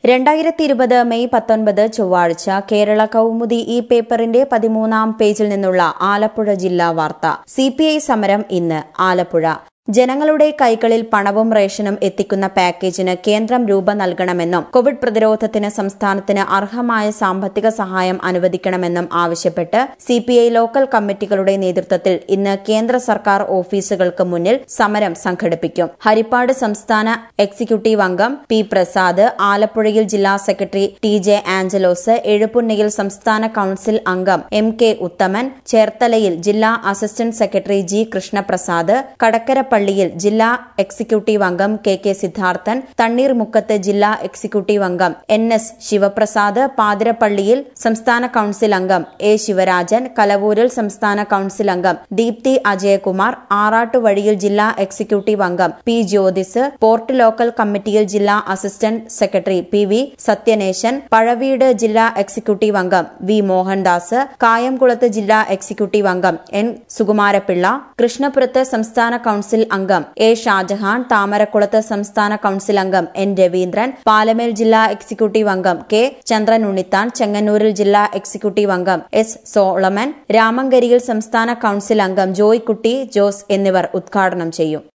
രണ്ടായിരത്തി ഇരുപത് മെയ് പത്തൊൻപത് ചൊവ്വാഴ്ച കേരള കൗമുദി ഈ പേപ്പറിന്റെ പതിമൂന്നാം പേജിൽ നിന്നുള്ള ആലപ്പുഴ ജില്ലാ വാർത്ത സിപിഐ സമരം ഇന്ന് ആലപ്പുഴ ജനങ്ങളുടെ കൈകളിൽ പണവും റേഷനും എത്തിക്കുന്ന പാക്കേജിന് കേന്ദ്രം രൂപ നൽകണമെന്നും കോവിഡ് പ്രതിരോധത്തിന് സംസ്ഥാനത്തിന് അർഹമായ സാമ്പത്തിക സഹായം അനുവദിക്കണമെന്നും ആവശ്യപ്പെട്ട് സിപിഐ ലോക്കൽ കമ്മിറ്റികളുടെ നേതൃത്വത്തിൽ ഇന്ന് കേന്ദ്ര സർക്കാർ ഓഫീസുകൾക്ക് മുന്നിൽ സമരം സംഘടിപ്പിക്കും ഹരിപ്പാട് സംസ്ഥാന എക്സിക്യൂട്ടീവ് അംഗം പി പ്രസാദ് ആലപ്പുഴയിൽ ജില്ലാ സെക്രട്ടറി ടി ജെ ആഞ്ചലോസ് എഴുപുന്നയിൽ സംസ്ഥാന കൌൺസിൽ അംഗം എം കെ ഉത്തമൻ ചേർത്തലയിൽ ജില്ലാ അസിസ്റ്റന്റ് സെക്രട്ടറി ജി കൃഷ്ണപ്രസാദ് കടക്കരപ്പള്ളിയിൽ ജില്ലാ എക്സിക്യൂട്ടീവ് അംഗം കെ കെ സിദ്ധാർത്ഥൻ തണ്ണീർമുക്കത്ത് ജില്ലാ എക്സിക്യൂട്ടീവ് അംഗം എൻ എസ് ശിവപ്രസാദ് പാതിരപ്പള്ളിയിൽ സംസ്ഥാന കൌൺസിൽ അംഗം എ ശിവരാജൻ കലവൂരിൽ സംസ്ഥാന കൌൺസിൽ അംഗം ദീപ്തി അജയകുമാർ ആറാട്ടുവഴിയിൽ ജില്ലാ എക്സിക്യൂട്ടീവ് അംഗം പി ജ്യോതിസ് പോർട്ട് ലോക്കൽ കമ്മിറ്റിയിൽ ജില്ലാ assistant secretary P V Sathyaneshan Pazhaveedu ജില്ലാ എക്സിക്യൂട്ടീവ് അംഗം വി മോഹൻദാസ് കായംകുളത്ത് ജില്ലാ എക്സിക്യൂട്ടീവ് അംഗം എൻ സുകുമാരപിള്ള കൃഷ്ണപുരത്ത് സംസ്ഥാന കൌൺസിൽ അംഗം എ ഷാജഹാൻ താമരക്കുളത്ത് സംസ്ഥാന കൌൺസിൽ അംഗം എൻ രവീന്ദ്രൻ പാലമേൽ ജില്ലാ എക്സിക്യൂട്ടീവ് അംഗം കെ ചന്ദ്രൻ ഉണ്ണിത്താൻ ചെങ്ങന്നൂരിൽ ജില്ലാ എക്സിക്യൂട്ടീവ് അംഗം എസ് സോളമൻ രാമങ്കരിയിൽ സംസ്ഥാന കൌൺസിൽ അംഗം ജോയ്ക്കുട്ടി ജോസ് എന്നിവർ ഉദ്ഘാടനം ചെയ്യും